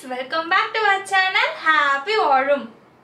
Welcome back to our channel happy வாழும்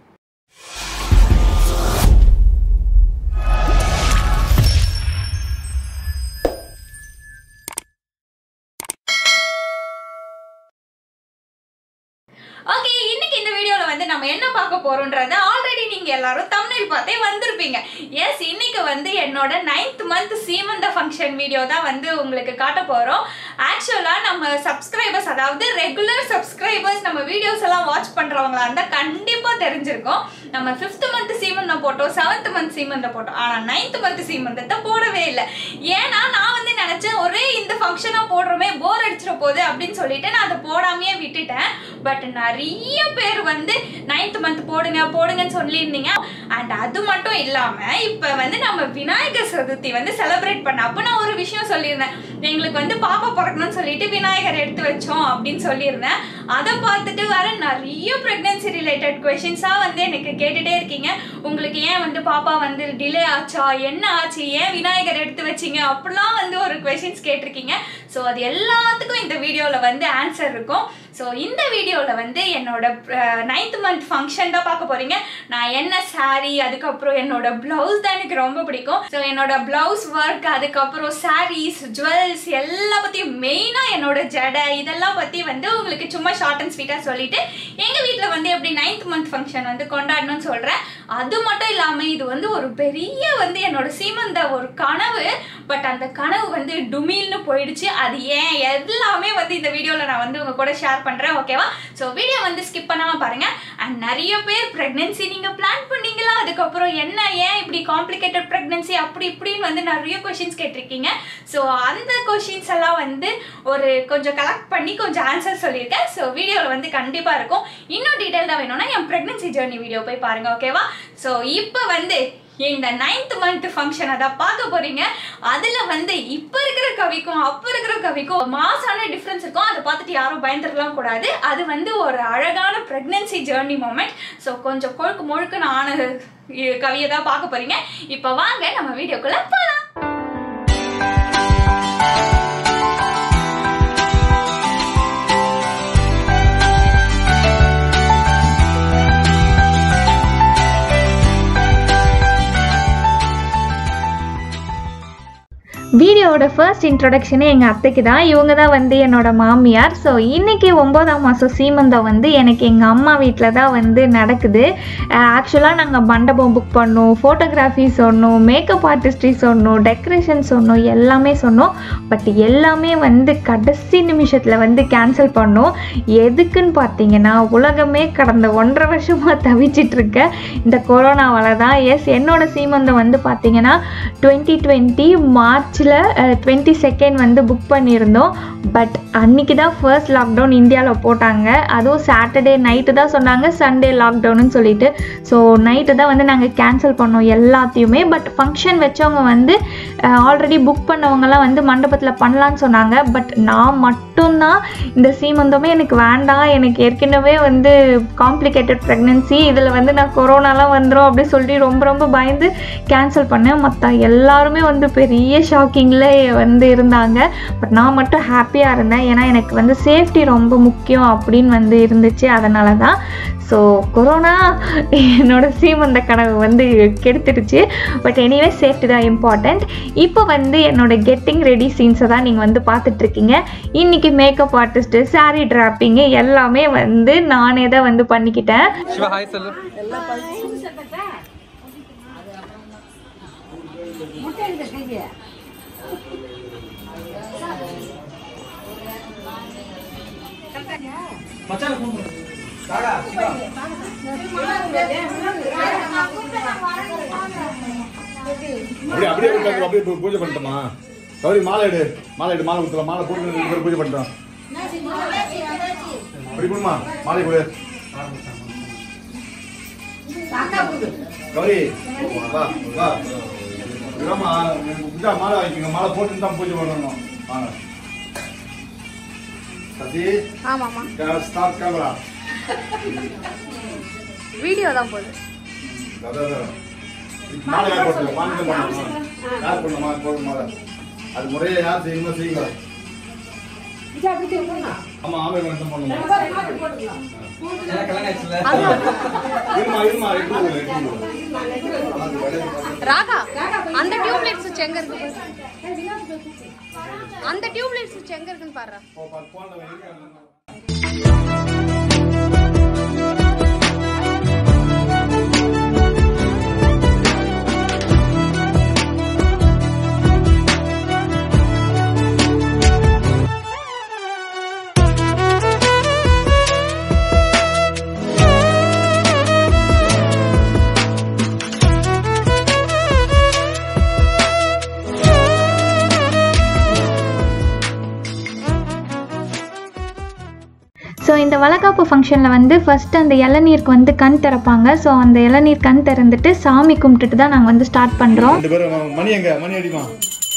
okay இன்னைக்கு இந்த வீடியோல வந்து நம்ம என்ன பார்க்க போறோம்ன்றத ஆல்ரெடி நீங்க எல்லாரும் தமிழில் பார்த்தே வந்திருப்பீங்க எஸ் இன்னைக்கு வந்து என்னோட நைன்த் மந்த் சீமந்த ஃபங்க்ஷன் வீடியோ தான் வந்து உங்களுக்கு காட்ட போறோம் ஆக்சுவலா நம்ம சப்ஸ்கிரைபர்ஸ் அதாவது ரெகுலர் சப்ஸ்கிரைபர்ஸ் நம்ம வீடியோஸ் எல்லாம் வாட்ச் பண்றவங்களா இருந்தா கண்டிப்பா தெரிஞ்சிருக்கும் நம்ம ஃபிஃப்த் மந்த் சீமந்தம் போட்டோம் செவன்த் மந்த் சீமந்தம் போட்டோம் ஆனா நைன்த் மந்த் சீமந்தத்தை போடவே இல்லை ஏன்னா நான் வந்து நினைச்சேன் ஒரே இந்த ஃபங்க்ஷனா போடுறோமே போர் அடிச்சிட போகுது அப்படின்னு சொல்லிட்டு நான் அதை போடாமையே விட்டுட்டேன் பட் நிறைய பேர் வந்து நைன்த் மந்த் போடுங்க போடுங்கன்னு சொல்லியிருந்தீங்க அண்ட் அது மட்டும் இல்லாம இப்ப வந்து நம்ம விநாயகர் சதுர்த்தி வந்து செலிப்ரேட் பண்ண அப்ப நான் ஒரு விஷயம் சொல்லியிருந்தேன் எங்களுக்கு வந்து பாப்பா பிறக்கணும்னு சொல்லிட்டு விநாயகர் எடுத்து வச்சோம் அப்படின்னு சொல்லியிருந்தேன் அதை பார்த்துட்டு வர நிறைய ப்ரெக்னன்சி ரிலேட்டட் கொஷின்ஸா வந்து எனக்கு கேட்டுட்டே இருக்கீங்க உங்களுக்கு ஏன் வந்து பாப்பா வந்து டிலே ஆச்சா என்ன ஆச்சு ஏன் விநாயகர் எடுத்து வச்சீங்க அப்படிலாம் வந்து ஒரு கொஷின்ஸ் கேட்டிருக்கீங்க ஸோ அது எல்லாத்துக்கும் இந்த வீடியோவில் வந்து ஆன்சர் இருக்கும் ஸோ இந்த வீடியோவில் வந்து என்னோட நைன்த் மந்த் ஃபங்க்ஷன் தான் பார்க்க போறீங்க நான் என்ன saree அதுக்கப்புறம் என்னோட ப்ளவுஸ் தான் எனக்கு ரொம்ப பிடிக்கும் ஸோ என்னோட ப்ளவுஸ் ஒர்க் அதுக்கப்புறம் sarees ஜுவல்ஸ் எல்லாம் பற்றியும் மெயினாக என்னோட ஜடை இதெல்லாம் பற்றி வந்து உங்களுக்கு சும்மா ஷார்ட் அண்ட் ஸ்வீட்டாக சொல்லிட்டு எங்கள் வீட்டில் வந்து எப்படி நைன்த் மந்த் ஃபங்க்ஷன் வந்து கொண்டாடணும்னு சொல்கிறேன் அது மட்டும் இல்லாமல் இது வந்து ஒரு பெரிய வந்து என்னோட சீமந்த ஒரு கனவு பட் அந்த கனவு வந்து டுமில்னு போயிடுச்சு அது ஏன் எல்லாமே வந்து இந்த வீடியோவில் நான் வந்து உங்க கூட ஷேர் பண்ணுறேன் ஓகேவா ஸோ வீடியோ வந்து ஸ்கிப் பண்ணாமல் பாருங்க அண்ட் நிறைய பேர் ப்ரெக்னென்சி நீங்கள் பிளான் பண்ணீங்களா அதுக்கப்புறம் என்ன ஏன் இப்படி காம்ப்ளிகேட்டட் ப்ரெக்னென்சி அப்படி இப்படின்னு வந்து நிறைய கொஷின்ஸ் கேட்டிருக்கீங்க ஸோ அந்த கொஷின்ஸ் எல்லாம் வந்து ஒரு கொஞ்சம் கலெக்ட் பண்ணி கொஞ்சம் ஆன்சர் சொல்லியிருக்கேன் ஸோ வீடியோவில் வந்து கண்டிப்பாக இருக்கும் இன்னும் டீட்டெயிலாக வேணும்னா என் ப்ரெக்னென்சி ஜேர்னி வீடியோ போய் பாருங்க ஓகேவா ஸோ இப்போ வந்து இந்த நைன்த் மந்த் ஃபங்க்ஷன் அதை பார்க்க போறீங்க அதுல வந்து இப்ப இருக்கிற கவிக்கும் அப்ப இருக்கிற கவிக்கும் மாசான டிஃப்ரென்ஸ் இருக்கும் அதை பார்த்துட்டு யாரும் பயந்துடலாம் கூடாது அது வந்து ஒரு அழகான பிரெக்னன்சி ஜேர்னி மூமெண்ட் ஸோ கொஞ்சம் கொழுக்கு முழுக்குன்னு ஆன இ- கவியை தான் பார்க்க போறீங்க இப்போ வாங்க நம்ம வீடியோக்குள்ள போலாம் வீடியோவோட ஃபர்ஸ்ட் இன்ட்ரொடக்ஷனே எங்கள் அத்தைக்கு தான் இவங்க தான் வந்து என்னோட மாமியார் ஸோ இன்னைக்கு ஒம்போதாம் மாதம் சீமந்தம் வந்து எனக்கு எங்கள் அம்மா வீட்டில் தான் வந்து நடக்குது ஆக்சுவலாக நாங்கள் மண்டபம் புக் பண்ணோம் ஃபோட்டோகிராஃபி சொன்னோம் மேக்கப் ஆர்டிஸ்ட்ரி சொன்னோம் டெக்கரேஷன் சொன்னோம் எல்லாமே சொன்னோம் பட் எல்லாமே வந்து கடைசி நிமிஷத்தில் வந்து கேன்சல் பண்ணோம் எதுக்குன்னு பார்த்தீங்கன்னா உலகமே கடந்த ஒன்றரை வருஷமாக தவிச்சிட்டு இருக்க இந்த கொரோனாவால் தான் எஸ் என்னோட சீமந்தம் வந்து பார்த்தீங்கன்னா டுவெண்ட்டி டுவெண்ட்டி மார்ச்சில் டுவெண்ட்டி செகண்ட் வந்து புக் பண்ணியிருந்தோம் பட் அன்னைக்கு தான் ஃபர்ஸ்ட் லாக்டவுன் இந்தியாவில் போட்டாங்க அதுவும் சாட்டர்டே நைட்டு தான் சொன்னாங்க சண்டே லாக்டவுன்னு சொல்லிட்டு ஸோ நைட்டு தான் வந்து நாங்கள் கேன்சல் பண்ணோம் எல்லாத்தையுமே பட் ஃபங்க்ஷன் வச்சவங்க வந்து ஆல்ரெடி புக் பண்ணவங்கலாம் வந்து மண்டபத்தில் பண்ணலான்னு சொன்னாங்க பட் நான் மட்டும்தான் இந்த சீமந்தமே எனக்கு வேண்டாம் எனக்கு ஏற்கனவே வந்து காம்ப்ளிகேட்டட் ப்ரெக்னென்சி இதில் வந்து நான் கொரோனாலாம் வந்துடும் அப்படி சொல்லி ரொம்ப ரொம்ப பயந்து கேன்சல் பண்ணேன் மற்ற எல்லாருமே வந்து பெரிய ஷாக்கிங்கில் வந்து இருந்தாங்க பட் நான் மட்டும் ஹாப்பியாக இருந்தேன் ஏன்னா எனக்கு வந்து சேஃப்டி ரொம்ப முக்கியம் அப்படின்னு வந்து இருந்துச்சு அதனால தான் ஸோ கொரோனா என்னோட சீமந்த கனவு வந்து கெடுத்துடுச்சு பட் எனிவே சேஃப்டி தான் இம்பார்ட்டண்ட் இப்போ வந்து என்னோட கெட்டிங் ரெடி சீன்ஸை தான் நீங்கள் வந்து பார்த்துட்ருக்கீங்க இன்றைக்கி மேக்கப் ஆர்டிஸ்ட்டு saree டிராப்பிங்கு எல்லாமே வந்து நானே தான் வந்து பண்ணிக்கிட்டேன் சிவா ஹாய் சொல்லு அப்படியே அப்படியே உட்காந்து அப்படியே பூ- பூஜை பண்ணிட்டோமா கௌரி மாலை எடு மாலை எடு மாலை கொடுத்துலாம் மாலை போட்டு ரெண்டு பேரும் பூஜை பண்ணிட்டோம் அப்படி கொடுமா மாலை கொடு கௌரி வா வா இதாம்மா இதா மாலை வாங்கிக்கோங்க மாலை போட்டு தான் பூஜை பண்ணணும் வாங்க சதி ஆமாம்மா ஸ்டார்ட் கேமரா வீடியோ தான் போகுது அதான் அதான். மாலை யார் போட்டு மாலை தான் பண்ணணும் யார் பண்ணணும் மாலை போடணும் மாலை அது முறையா யார் செய்யணுமோ செய்யுங்க ஆமா ஆமை வந்து பண்ணுங்க எனக்கு கல்யாணம் ஆயிடுச்சுல இருமா இருமா எடுத்து விடு, எடுத்து விடு. ராகா அந்த டியூப்லைட் சுவிட்ச் எங்க இருக்கு பாரு. அந்த டியூப்லைட் சுவிட்ச் எங்க இருக்குன்னு பாரு போ, போ, போன்ல இருக்காங்க. ஸோ இந்த வளகாப்பு ஃபங்க்ஷனில் வந்து ஃபஸ்ட்டு அந்த இளநீருக்கு வந்து கண் திறப்பாங்க ஸோ அந்த இளநீர் கண் திறந்துட்டு சாமி கும்பிட்டுட்டு தான் நாங்கள் வந்து ஸ்டார்ட் பண்ணுறோம் ரெண்டு பேரும் மணி எங்க மணி அடிமா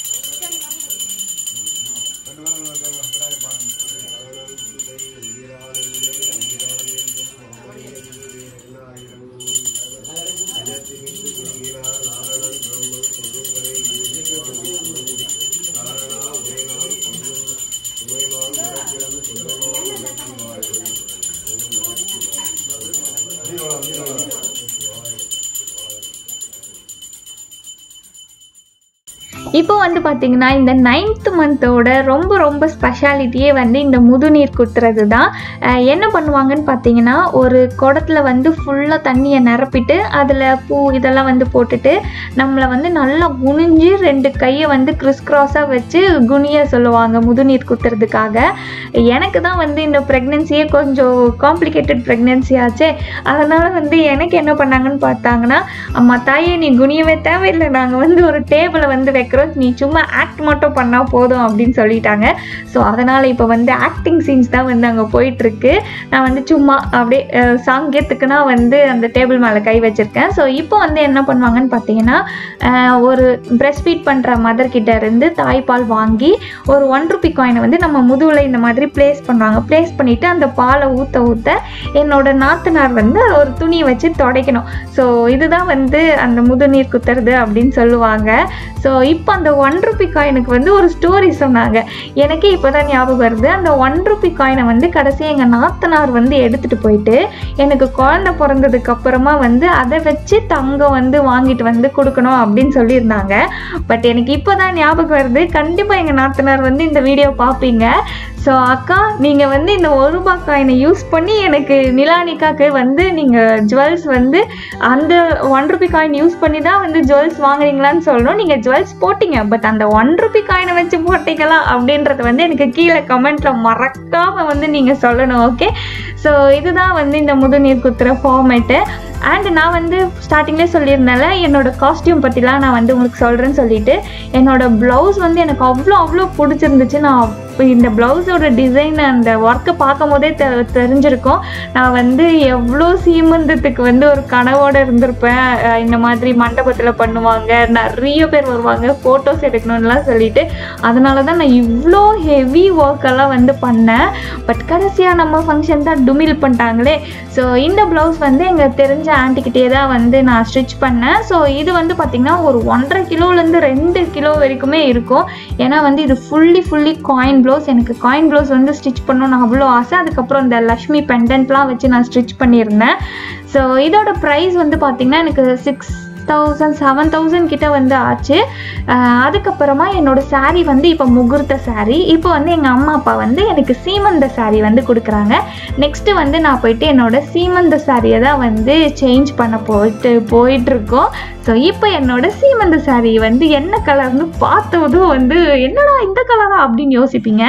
இப்போ வந்து பார்த்தீங்கன்னா இந்த நைன்த் மந்தோட ரொம்ப ரொம்ப ஸ்பெஷாலிட்டியே வந்து இந்த முதுநீர் குத்துறது தான் அஹ் என்ன பண்ணுவாங்கன்னு பார்த்தீங்கன்னா ஒரு குடத்துல வந்து ஃபுல்லாக தண்ணியை நிரப்பிட்டு அதில் பூ இதெல்லாம் வந்து போட்டுட்டு நம்மளை வந்து நல்லா குனிஞ்சு ரெண்டு கையை வந்து கிறிஸ் கிராஸாக வச்சு குனிய சொல்லுவாங்க முதுநீர் குத்துறதுக்காக எனக்கு தான் வந்து இந்த ப்ரெக்னென்சியே கொஞ்சம் காம்ப்ளிகேட்டட் ப்ரெக்னென்சி ஆச்சே அதனால் வந்து எனக்கு என்ன பண்ணாங்கன்னு பார்த்தாங்கன்னா அம்மா தாயே நீ குனியவே தேவையில்லை நாங்கள் வந்து ஒரு டேபிளை வந்து வைக்கிறோம் நீ சும்மா ஆக்ட் மட்டும் பண்ணால் போதும் அப்படின்னு சொல்லிட்டாங்க ஸோ அதனால் இப்போ வந்து ஆக்டிங் சீன்ஸ் தான் வந்து அங்கே போயிட்டுருக்கு நான் வந்து சும்மா அப்படியே அஹ், சாங்கியத்துக்குனா வந்து அந்த டேபிள் மேலே கை வச்சுருக்கேன் ஸோ இப்போ வந்து என்ன பண்ணுவாங்கன்னு பார்த்தீங்கன்னா அஹ், ஒரு பிரஸ்ட் ஃபீட் பண்ணுற மதர் கிட்ட இருந்து தாய்ப்பால் வாங்கி ஒரு ஒன் ருபி காயினை வந்து நம்ம முதுகில் இந்த மாதிரி ப்ளேஸ் பண்ணுவாங்க ப்ளேஸ் பண்ணிவிட்டு அந்த பாலை ஊற்ற ஊற்ற என்னோட நாத்தனார் வந்து ஒரு துணியை வச்சு துடைக்கணும் ஸோ இதுதான் வந்து அந்த முதுநீர் குத்துறது அப்படின்னு சொல்லுவாங்க ஸோ இப்போ அந்த ஒன் ருபி காயினுக்கு வந்து ஒரு ஸ்டோரி சொன்னாங்க எனக்கே இப்போ தான் ஞாபகம் வருது அந்த ஒன் ருபி காயினை வந்து கடைசியாக எங்கள் நாத்தனார் வந்து எடுத்துகிட்டு போயிட்டு எனக்கு குழந்தை பிறந்ததுக்கு அப்புறமா வந்து அதை வச்சு தங்கம் வந்து வாங்கிட்டு வந்து கொடுக்கணும் அப்படின்னு சொல்லியிருந்தாங்க பட் எனக்கு இப்போ தான் ஞாபகம் வருது கண்டிப்பாக எங்கள் நாத்தனார் வந்து இந்த வீடியோ பார்ப்பீங்க ஸோ அக்கா நீங்கள் வந்து இந்த ஒரு ரூபாய் காயினை யூஸ் பண்ணி எனக்கு நிலானிக்காக்கு வந்து நீங்கள் ஜுவல்ஸ் வந்து அந்த ஒன் ருபி காயின் யூஸ் பண்ணி தான் வந்து ஜுவல்ஸ் வாங்குறீங்களான்னு சொல்லணும் நீங்கள் ஜுவல்ஸ் போட்டீங்க பட் அந்த ஒன் ருபி காயினை வச்சு போட்டீங்களா அப்படின்றது வந்து எனக்கு கீழே கமெண்ட்ல மறக்காமல் வந்து நீங்கள் சொல்லணும் ஓகே ஸோ இதுதான் வந்து இந்த முதுநீர் குத்துற ஃபார்மேட்டு அண்ட் நான் வந்து ஸ்டார்டிங்லேயே சொல்லியிருந்தேன்ல என்னோட காஸ்டியூம் பற்றிலாம் நான் வந்து உங்களுக்கு சொல்கிறேன்னு சொல்லிட்டு என்னோட ப்ளவுஸ் வந்து எனக்கு அவ்வளோ அவ்வளோ பிடிச்சிருந்துச்சு நான் அப்ப இந்த ப்ளவுஸோட டிசைன் அந்த ஒர்க்கை பார்க்கும் போதே தெ தெரிஞ்சிருக்கும் நான் வந்து எவ்வளோ சீமந்தத்துக்கு வந்து ஒரு கனவோடு இருந்திருப்பேன் அஹ் இந்த மாதிரி மண்டபத்தில் பண்ணுவாங்க நிறைய பேர் வருவாங்க ஃபோட்டோஸ் எடுக்கணும்லாம் சொல்லிட்டு அதனால தான் நான் இவ்வளோ ஹெவி ஒர்க்கெல்லாம் வந்து பண்ணேன் பட் கடைசியாக நம்ம ஃபங்க்ஷன் தான் டுமில் பண்ணிட்டாங்களே ஸோ இந்த ப்ளவுஸ் வந்து எங்கள் தெரிஞ்ச ஆன்ட்டிக்கிட்டே தான் வந்து நான் ஸ்டிச் பண்ணேன் ஸோ இது வந்து பார்த்திங்கன்னா ஒரு ஒன்றரை கிலோலேருந்து ரெண்டு கிலோ வரைக்குமே இருக்கும் ஏன்னா வந்து இது ஃபுல்லி ஃபுல்லி காயின் ப்ளவுஸ் எனக்கு காயின் ப்ளவுஸ் வந்து ஸ்டிச் பண்ணணும்னு அவ்வளோ ஆசை அதுக்கப்புறம் இந்த லக்ஷ்மி பெண்டன்ட்லாம் வச்சு நான் ஸ்டிச் பண்ணியிருந்தேன் ஸோ இதோட ப்ரைஸ் வந்து பார்த்திங்கன்னா எனக்கு சிக்ஸ் தௌசண்ட் செவன் தௌசண்ட் கிட்ட வந்து ஆச்சு அஹ் அதுக்கப்புறமா என்னோட saree வந்து இப்போ முகூர்த்த saree இப்போ வந்து எங்கள் அம்மா அப்பா வந்து எனக்கு சீமந்த saree வந்து கொடுக்குறாங்க நெக்ஸ்ட்டு வந்து நான் போயிட்டு என்னோட சீமந்த சாரியை தான் வந்து சேஞ்ச் பண்ண போயிட்டு போயிட்டுருக்கோம் ஸோ இப்போ என்னோட சீமந்த saree வந்து என்ன கலர்னு பார்த்ததும் வந்து என்னடா இந்த கலரா அப்படின்னு யோசிப்பீங்க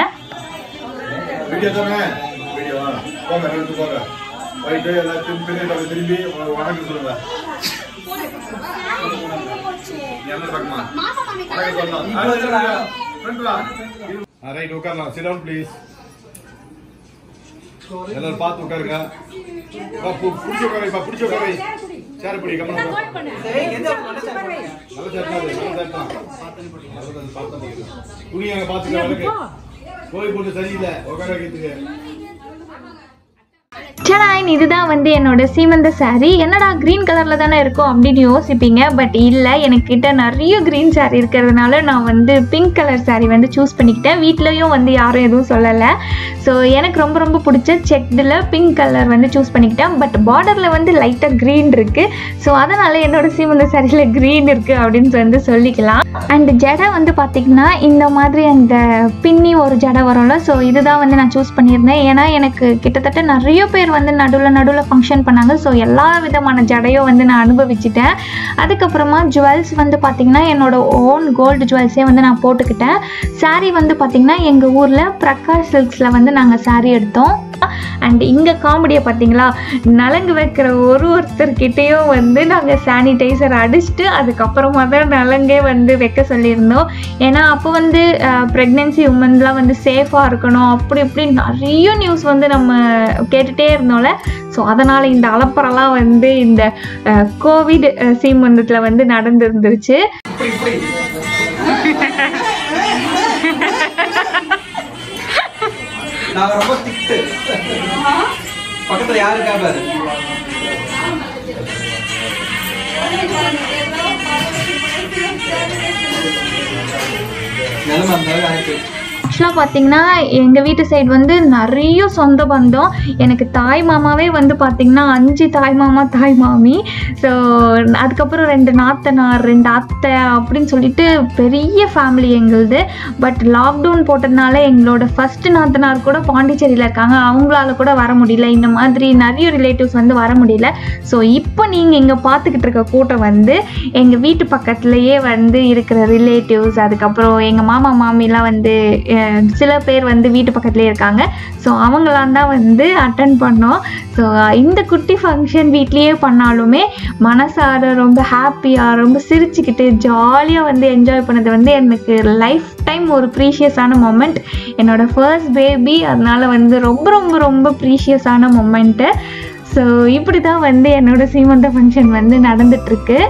வீடியோ தானே வீடியோ போங்க ரெண்டு போங்க போயிட்டு எல்லாம் திரும்பி பின்னாடி திரும்பி ஒரு வணக்கம் சொல்லுங்க நீ அந்த பக்கமா வணக்கம் சொல்லணும் ஆ, இல்ல, இல்ல. front வா. ஆ, ரைட் உட்காரலாம் சிட் டவுன் ப்ளீஸ் எல்லாரும் பார்த்து உட்காருங்க வா, பு- புடிச்சு உட்காரு பா, புடிச்சு உட்காரு சேர் பிடி கம்மன் ஏய், எந்த நல்ல சேர் போடுங்க. நல்ல சேர் தான் அது, நல்ல சேர் தான் நல்லது, பார்த்து பண்ணிக்கலாம். துணி அங்க பாத்துக்க வழக்கு கோயில் போட்டு சரியில்லை உட்கார வைக்கிறதுக்கு சடாயின் இதுதான் வந்து என்னோட சீமந்த saree என்னடா க்ரீன் கலரில் தானே இருக்கும் அப்படின்னு யோசிப்பீங்க பட் இல்லை எனக்கிட்ட நிறைய க்ரீன் saree இருக்கிறதுனால நான் வந்து பிங்க் கலர் saree வந்து சூஸ் பண்ணிக்கிட்டேன் வீட்லேயும் வந்து யாரும் எதுவும் சொல்லலை ஸோ எனக்கு ரொம்ப ரொம்ப பிடிச்ச செக்டில் பிங்க் கலர் வந்து சூஸ் பண்ணிக்கிட்டேன் பட் பார்டரில் வந்து லைட்டாக க்ரீன் இருக்குது ஸோ அதனால் என்னோட சீமந்த சாரியில் க்ரீன் இருக்குது அப்படின்னு வந்து சொல்லிக்கலாம் அண்ட் ஜடை வந்து பார்த்திங்கன்னா இந்த மாதிரி அந்த பின்னி ஒரு ஜடை வரும்ல ஸோ இதுதான் வந்து நான் சூஸ் பண்ணியிருந்தேன் ஏன்னா எனக்கு கிட்டத்தட்ட நிறைய பேர் வந்து நடுவில் நடுவில் ஃபங்க்ஷன் பண்ணாங்க ஸோ எல்லா விதமான ஜடையும் வந்து நான் அனுபவிச்சிட்டேன் அதுக்கப்புறமா ஜுவல்ஸ் வந்து பார்த்திங்கன்னா என்னோட ஓன் கோல்டு ஜுவல்ஸே வந்து நான் போட்டுக்கிட்டேன் saree வந்து பார்த்திங்கன்னா எங்கள் ஊரில் பிரகாஷ் சில்க்ஸில் வந்து நாங்கள் saree எடுத்தோம் அண்ட் இங்கே காமெடியை பார்த்தீங்களா நலங்கு வைக்கிற ஒரு ஒருத்தர்கிட்டேயும் வந்து நாங்கள் சானிடைசர் அடிச்சுட்டு அதுக்கப்புறமா தான் நலங்கே வந்து வைக்க சொல்லியிருந்தோம் ஏன்னா அப்போ வந்து ப்ரெக்னென்சி உமன்லாம் வந்து சேஃபாக இருக்கணும் அப்படி இப்படி நிறைய நியூஸ் வந்து நம்ம கேட்டுகிட்டே இருந்தோம்ல ஸோ அதனால் இந்த அலப்பறலாம் வந்து இந்த கோவிட் சீமந்தத்தில் வந்து நடந்துருந்துருச்சு இப்படி இப்படி நான் ரொம்ப திட்டு பக்கத்துல யாரு இருக்கா பாரு நிலைமை அந்த அளவுக்கு ஆயிடுச்சு ஆக்சுவலாக பார்த்தீங்கன்னா எங்கள் வீட்டு சைடு வந்து நிறைய சொந்த பந்தம் எனக்கு தாய் மாமாவே வந்து பார்த்தீங்கன்னா அஞ்சு தாய் மாமா தாய் மாமி ஸோ அதுக்கப்புறம் ரெண்டு நாத்தனார் ரெண்டு அத்தை அப்படின்னு சொல்லிட்டு பெரிய ஃபேமிலி எங்களுது பட் லாக்டவுன் போட்டதுனால எங்களோட ஃபஸ்ட்டு நாத்தனார் கூட பாண்டிச்சேரியில் இருக்காங்க அவங்களால கூட வர முடியல இந்த மாதிரி நிறைய ரிலேட்டிவ்ஸ் வந்து வர முடியல ஸோ இப்போ நீங்கள் இங்கே பார்த்துக்கிட்டு இருக்க கூட்டம் வந்து எங்கள் வீட்டு பக்கத்துலேயே வந்து இருக்கிற ரிலேட்டிவ்ஸ் அதுக்கப்புறம் எங்கள் மாமா மாமிலாம் வந்து அஹ், சில பேர் வந்து வீட்டு பக்கத்துலேயே இருக்காங்க ஸோ அவங்களாம் தான் வந்து அட்டன் பண்ணோம் ஸோ இந்த குட்டி ஃபங்க்ஷன் வீட்லேயே பண்ணாலுமே மனசார ரொம்ப ஹாப்பியாக ரொம்ப சிரிச்சுக்கிட்டு ஜாலியாக வந்து என்ஜாய் பண்ணது வந்து எனக்கு லைஃப் டைம் ஒரு ப்ரீஷியஸான மொமெண்ட் என்னோட ஃபர்ஸ்ட் பேபி அதனால வந்து ரொம்ப ரொம்ப ரொம்ப ப்ரீஷியஸான மொமெண்ட்டு ஸோ இப்படி தான் வந்து என்னோட சீமந்த ஃபங்க்ஷன் வந்து நடந்துட்டுருக்கு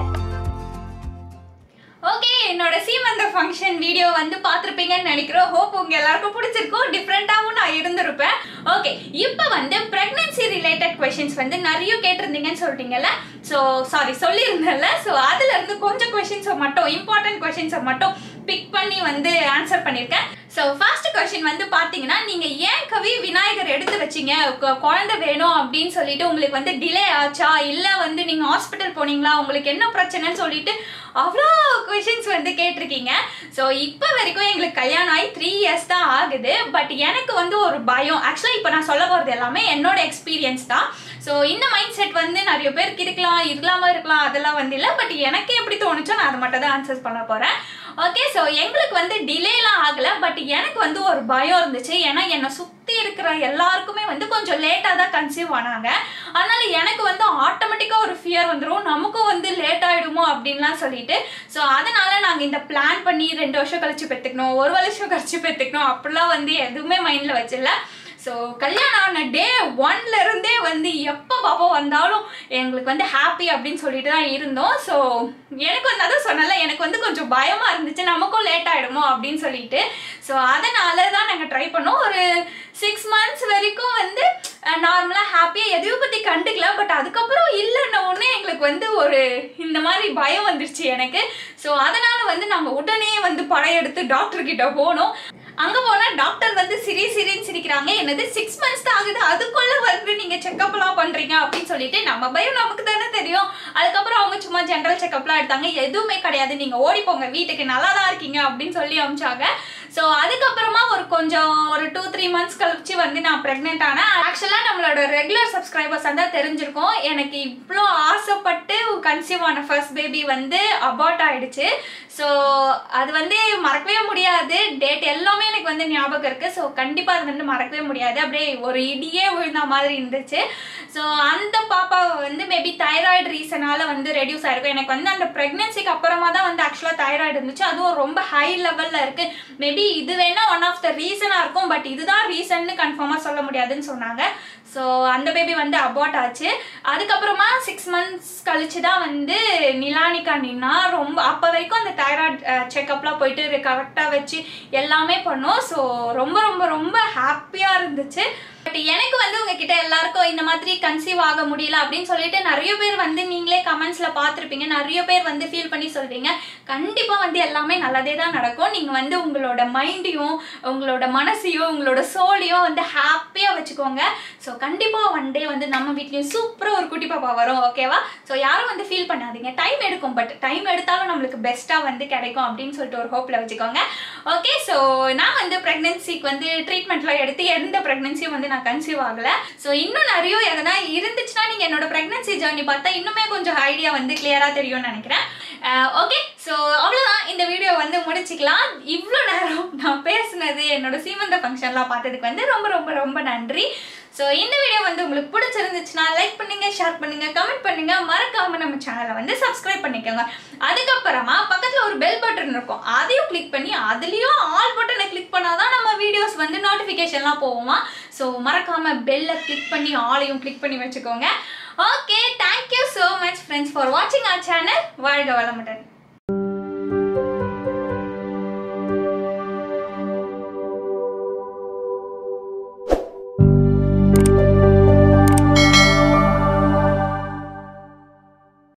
ஓகே என்னோட சீமந்த ஃபங்க்ஷன் வீடியோ வந்து பார்த்துருப்பீங்கன்னு நினைக்கிறோம் ஹோப் உங்க எல்லாருக்கும் பிடிச்சிருக்கும் டிஃப்ரெண்ட்டாகவும் நான் இருந்திருப்பேன் ஓகே இப்போ வந்து பிரெக்னன்சி ரிலேட்டட் கொஷின்ஸ் வந்து நிறைய கேட்டிருந்தீங்கன்னு சொல்லிட்டீங்கல்ல ஸோ சாரி சொல்லியிருந்தேன்ல ஸோ அதுல இருந்து கொஞ்சம் கொஷின்ஸை மட்டும் இம்பார்ட்டன்ட் கொஷின்ஸை மட்டும் பிக் பண்ணி வந்து ஆன்சர் பண்ணியிருக்கேன் ஸோ ஃபர்ஸ்ட் கொஷின் வந்து பார்த்தீங்கன்னா நீங்கள் ஏன் கவி விநாயகர் எடுத்து வச்சீங்க கு- குழந்தை வேணும் அப்படின்னு சொல்லிட்டு உங்களுக்கு வந்து டிலே ஆச்சா இல்லை வந்து நீங்கள் ஹாஸ்பிட்டல் போனீங்களா உங்களுக்கு என்ன பிரச்சனைன்னு சொல்லிட்டு அவ்வளோ கொஷின்ஸ் வந்து கேட்டிருக்கீங்க ஸோ இப்போ வரைக்கும் எங்களுக்கு கல்யாணம் ஆகி த்ரீ இயர்ஸ் தான் ஆகுது பட் எனக்கு வந்து ஒரு பயம் ஆக்சுவலாக இப்போ நான் சொல்ல போகிறது எல்லாமே என்னோட எக்ஸ்பீரியன்ஸ் தான் ஸோ இந்த மைண்ட் செட் வந்து நிறைய பேருக்கு இருக்கலாம் இல்லாமல் இருக்கலாம் அதெல்லாம் வந்து இல்லை பட் எனக்கு எப்படி தோணுச்சோ நான் அதை மட்டும் தான் ஆன்சர்ஸ் பண்ண போகிறேன் ஓகே ஸோ எங்களுக்கு வந்து டிலேலாம் ஆகலை பட் எனக்கு வந்து ஒரு பயம் இருந்துச்சு ஏன்னா என்னை சுற்றி இருக்கிற எல்லாருக்குமே வந்து கொஞ்சம் லேட்டாக தான் கன்சீவ் ஆனாங்க அதனால எனக்கு வந்து ஆட்டோமேட்டிக்காக ஒரு ஃபியர் வந்துடும் நமக்கும் வந்து லேட் ஆகிடுமோ அப்படின்லாம் சொல்லிட்டு ஸோ அதனால நாங்கள் இந்த பிளான் பண்ணி ரெண்டு வருஷம் கழிச்சு பெற்றுக்கணும் ஒரு வருஷம் கழிச்சு பெற்றுக்கணும் அப்படிலாம் வந்து எதுவுமே மைண்டில் வச்சிடல ஸோ கல்யாணம் ஆன டே ஒன்ல இருந்தே வந்து எப்போ பாப்பா வந்தாலும் எங்களுக்கு வந்து ஹாப்பி அப்படின்னு சொல்லிட்டு தான் இருந்தோம் ஸோ எனக்கு வந்து அதான் சொன்னல எனக்கு வந்து கொஞ்சம் பயமா இருந்துச்சு நமக்கும் லேட் ஆயிடுமோ அப்படின்னு சொல்லிட்டு ஸோ அதனால தான் நாங்கள் ட்ரை பண்ணோம் ஒரு சிக்ஸ் மந்த்ஸ் வரைக்கும் வந்து நார்மலாக ஹாப்பியாக எதையும் பற்றி கண்டுக்கல பட் அதுக்கப்புறம் இல்லைன்ன உடனே எங்களுக்கு வந்து ஒரு இந்த மாதிரி பயம் வந்துருச்சு எனக்கு ஸோ அதனால வந்து நாங்கள் உடனே வந்து படையெடுத்து டாக்டர் கிட்ட போனோம் அங்க போனா டாக்டர் வந்து சிரி சிரின்னு சிரிக்கிறாங்க என்னது சிக்ஸ் மந்த்ஸ் தான் ஆகுது அதுக்குள்ள வந்து நீங்க செக்அப் எல்லாம் பண்றீங்க அப்படின்னு சொல்லிட்டு நம்ம பயம் நமக்கு தானே தெரியும் அதுக்கப்புறம் அவங்க சும்மா ஜென்ரல் செக்அப்லாம் எடுத்தாங்க எதுவுமே கிடையாது நீங்க ஓடி போங்க வீட்டுக்கு நல்லா தான் இருக்கீங்க அப்படின்னு சொல்லி அமிச்சாங்க ஸோ அதுக்கப்புறமா ஒரு கொஞ்சம் ஒரு டூ த்ரீ மந்த்ஸ் கழிச்சு வந்து நான் ப்ரெக்னென்ட் ஆனேன் ஆக்சுவலாக நம்மளோட ரெகுலர் சப்ஸ்கிரைபர்ஸ் வந்து தெரிஞ்சிருக்கும் எனக்கு இவ்வளோ ஆசைப்பட்டு கன்சீவ் ஆன ஃபர்ஸ்ட் பேபி வந்து அபார்ட் ஆயிடுச்சு ஸோ அது வந்து மறக்கவே முடியாது டேட் எல்லாமே எனக்கு வந்து ஞாபகம் இருக்கு ஸோ கண்டிப்பாக அது வந்து மறக்கவே முடியாது அப்படியே ஒரு இடியே விழுந்த மாதிரி இருந்துச்சு ஸோ அந்த பாப்பாவை வந்து மேபி தைராய்டு ரீசனால வந்து ரெடியூஸ் ஆயிருக்கும் எனக்கு வந்து அந்த ப்ரெக்னன்சிக்கு அப்புறமா தான் வந்து ஆக்சுவலாக தைராய்டு இருந்துச்சு அதுவும் ரொம்ப ஹை லெவலில் இருக்கு மேபி இது வேணா ஒன் ஆஃப் த ரீசனாக இருக்கும் பட் இதுதான் ரீசன்னு கன்ஃபார்மாக சொல்ல முடியாதுன்னு சொன்னாங்க ஸோ அந்த பேபி வந்து அபார்ட் ஆச்சு அதுக்கப்புறமா சிக்ஸ் மந்த்ஸ் கழிச்சு தான் வந்து நிலானிகா நின்னா ரொம்ப அப்போ வரைக்கும் அந்த தைராய்டு செக்அப்லாம் போயிட்டு கரெக்டாக வச்சு எல்லாமே பண்ணோம் ஸோ ரொம்ப ரொம்ப ரொம்ப ஹாப்பியாக இருந்துச்சு பட் எனக்கு வந்து உங்க கிட்ட எல்லாருக்கும் இந்த மாதிரி கன்சீவ் ஆக முடியல அப்படின்னு சொல்லிட்டு நிறைய பேர் வந்து நீங்களே கமெண்ட்ஸ்ல பார்த்துருப்பீங்க நிறைய பேர் வந்து ஃபீல் பண்ணி சொல்றீங்க கண்டிப்பா வந்து எல்லாமே நல்லதே தான் நடக்கும் நீங்க வந்து உங்களோட மைண்டையும் உங்களோட மனசையும் உங்களோட சோலையும் வந்து ஹாப்பியா வச்சுக்கோங்க ஸோ கண்டிப்பா ஒன் டே வந்து நம்ம வீட்லயும் சூப்பரா ஒரு குட்டி பாப்பா வரும் ஓகேவா ஸோ யாரும் வந்து ஃபீல் பண்ணாதீங்க டைம் எடுக்கும் பட் டைம் எடுத்தாலும் நம்மளுக்கு பெஸ்ட்டாக வந்து கிடைக்கும் அப்படின்னு சொல்லிட்டு ஒரு ஹோப்பில் வச்சுக்கோங்க ஓகே ஸோ நான் வந்து ப்ரெக்னென்சிக்கு வந்து ட்ரீட்மெண்ட்லாம் எடுத்து எந்த ப்ரெக்னென்சியும் வந்து நான் கன்சீவ் ஆகலை ஸோ இன்னும் நிறைய எதனா இருந்துச்சுன்னா நீங்கள் என்னோட ப்ரெக்னென்சி ஜேர்னி பார்த்தா இன்னுமே கொஞ்சம் ஐடியா வந்து கிளியராக தெரியும்னு நினைக்கிறேன் ஓகே ஸோ அவ்வளோதான் இந்த வீடியோ வந்து முடிச்சுக்கலாம் இவ்வளோ நேரம் நான் பேசுனது என்னோட சீமந்த ஃபங்க்ஷன்லாம் பார்த்ததுக்கு வந்து ரொம்ப ரொம்ப ரொம்ப நன்றி ஸோ இந்த வீடியோ வந்து உங்களுக்கு பிடிச்சிருந்துச்சுன்னா லைக் பண்ணுங்க ஷேர் பண்ணுங்க கமெண்ட் பண்ணுங்க மறக்காம நம்ம சேனலை வந்து சப்ஸ்கிரைப் பண்ணிக்கோங்க அதுக்கப்புறமா பக்கத்துல ஒரு பெல் பட்டன் இருக்கும் அதையும் கிளிக் பண்ணி அதுலயும் ஆல் பட்டனை கிளிக் பண்ணாதான் நம்ம வீடியோஸ் வந்து நோட்டிஃபிகேஷன்லாம் போகுமா ஸோ மறக்காம பெல்லை கிளிக் பண்ணி ஆலையும் கிளிக் பண்ணி வச்சுக்கோங்க okay thank you so much friends for வாட்சிங் அவர் சேனல் வாழ்க வளமுடன்